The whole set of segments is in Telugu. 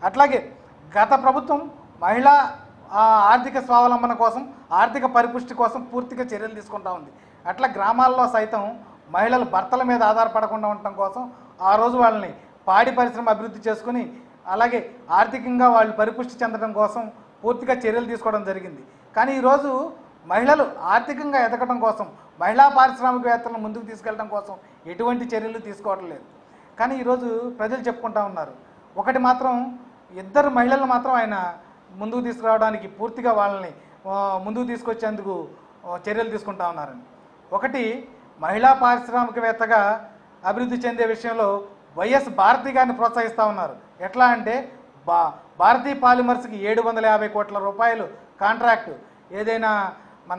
అట్లాగే గత ప్రభుత్వం మహిళా ఆ, ఆర్థిక స్వావలంబన కోసం ఆర్థిక పరిపుష్టి కోసం పూర్తిగా చర్యలు తీసుకుంటా ఉంది అట్లా గ్రామాల్లో సైతం మహిళలు భర్తల మీద ఆధారపడకుండా ఉండటం కోసం ఆ రోజు వాళ్ళని పాడి పరిశ్రమ అభివృద్ధి చేసుకుని అలాగే ఆర్థికంగా వాళ్ళు పరిపుష్టి చెందడం కోసం పూర్తిగా చర్యలు తీసుకోవడం జరిగింది కానీ ఈరోజు మహిళలు ఆర్థికంగా ఎదగడం కోసం మహిళా పారిశ్రామికవేత్తలను ముందుకు తీసుకెళ్ళడం కోసం ఎటువంటి చర్యలు తీసుకోవడం లేదు కానీ ఈరోజు ప్రజలు చెప్పుకుంటా ఉన్నారు ఒకటి మాత్రం ఇద్దరు మహిళలు మాత్రం ఆయన ముందుకు తీసుకురావడానికి పూర్తిగా వాళ్ళని ఆ, ముందుకు తీసుకొచ్చేందుకు ఆ, చర్యలు తీసుకుంటా ఉన్నారని ఒకటి మహిళా పారిశ్రామికవేత్తగా అభివృద్ధి చెందే విషయంలో వైఎస్ భారతి గారిని ప్రోత్సహిస్తూ ఉన్నారు ఎట్లా అంటే బా భారతీ పాలిమర్స్కి ఏడు వందల యాభై కోట్ల రూపాయలు కాంట్రాక్ట్ ఏదైనా మన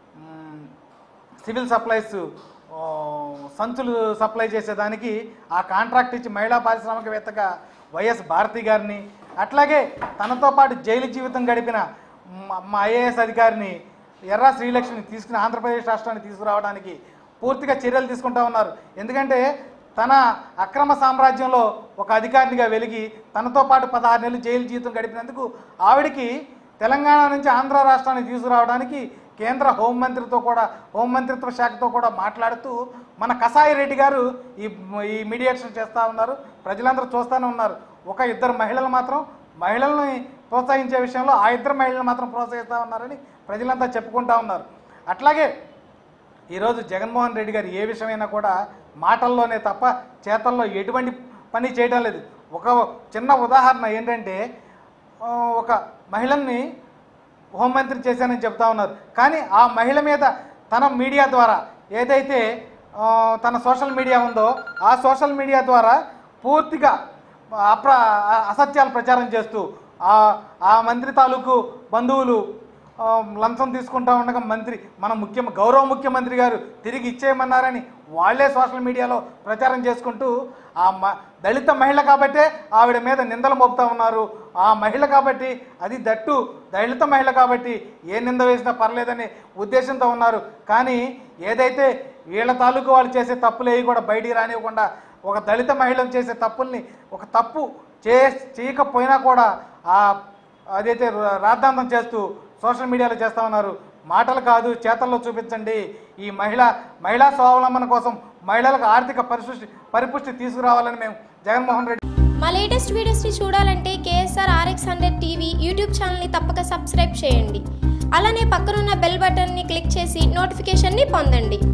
మ్, సివిల్ సప్లైస్ ఆ, సంచులు సప్లై చేసేదానికి ఆ కాంట్రాక్ట్ ఇచ్చి మహిళా పారిశ్రామికవేత్తగా వైఎస్ భారతి గారిని అట్లాగే తనతో పాటు జైలు జీవితం గడిపిన మా- మా ఐఏఎస్ అధికారిని ఎర్రా శ్రీలక్ష్మిని తీసుకుని ఆంధ్రప్రదేశ్ రాష్ట్రాన్ని తీసుకురావడానికి పూర్తిగా చర్యలు తీసుకుంటా ఉన్నారు ఎందుకంటే తన అక్రమ సామ్రాజ్యంలో ఒక అధికారినిగా వెలిగి తనతో పాటు పదహారు నెలలు జైలు జీవితం గడిపినందుకు ఆవిడికి తెలంగాణ నుంచి ఆంధ్ర రాష్ట్రాన్ని తీసుకురావడానికి కేంద్ర హోంమంత్రితో కూడా హోంమంత్రిత్వ శాఖతో కూడా మాట్లాడుతూ మన కసాయి రెడ్డి గారు ఈ ఈ మీడియేషన్ చేస్తూ ఉన్నారు ప్రజలందరూ చూస్తూనే ఉన్నారు ఒక ఇద్దరు మహిళలు మాత్రం మహిళల్ని ప్రోత్సహించే విషయంలో ఆ ఇద్దరు మహిళలు మాత్రం ప్రోత్సహిస్తూ ఉన్నారని ప్రజలంతా చెప్పుకుంటా ఉన్నారు అట్లాగే ఈరోజు జగన్మోహన్ రెడ్డి గారు ఏ విషయమైనా కూడా మాటల్లోనే తప్ప చేతల్లో ఎటువంటి పని చేయడం లేదు ఒక చిన్న ఉదాహరణ ఏంటంటే ఆ, ఒక మహిళల్ని హోంమంత్రి చేశానని చెప్తా ఉన్నారు కానీ ఆ మహిళ మీద తన మీడియా ద్వారా ఏదైతే ఆ, తన సోషల్ మీడియా ఉందో ఆ సోషల్ మీడియా ద్వారా పూర్తిగా అప్ర అసత్యాలు ప్రచారం చేస్తూ ఆ ఆ మంత్రి తాలూకు బంధువులు ఆ, లంచం తీసుకుంటా ఉండగా మంత్రి మన ముఖ్య గౌరవ ముఖ్యమంత్రి గారు తిరిగి ఇచ్చేయమన్నారని వాళ్ళే సోషల్ మీడియాలో ప్రచారం చేసుకుంటూ ఆ మ దళిత మహిళ కాబట్టే ఆవిడ మీద నిందలు మోపుతా ఉన్నారు ఆ మహిళ కాబట్టి అది దట్టు దళిత మహిళ కాబట్టి ఏ నింద వేసినా పర్లేదనే ఉద్దేశంతో ఉన్నారు కానీ ఏదైతే వీళ్ళ తాలూకు వాళ్ళు చేసే తప్పులు ఏవి కూడా బయటికి రానివ్వకుండా ఒక దళిత మహిళలు చేసే తప్పుల్ని ఒక తప్పు చే చేయకపోయినా కూడా ఆ అదైతే రాద్ధాంతం చేస్తూ సోషల్ మీడియాలో చేస్తా ఉన్నారు మాటలు కాదు చేతల్లో చూపించండి ఈ మహిళ మహిళా స్వావలంబన కోసం మహిళలకు ఆర్థిక పరిపుష్టి పరిపుష్టి తీసుకురావాలని మేము జగన్మోహన్ రెడ్డి మా లేటెస్ట్ వీడియోస్ని చూడాలంటే KSR RX hundred TV YouTube ఛానల్ని తప్పక సబ్స్క్రైబ్ చేయండి అలానే పక్కనున్న బెల్ బటన్ని క్లిక్ చేసి నోటిఫికేషన్ని పొందండి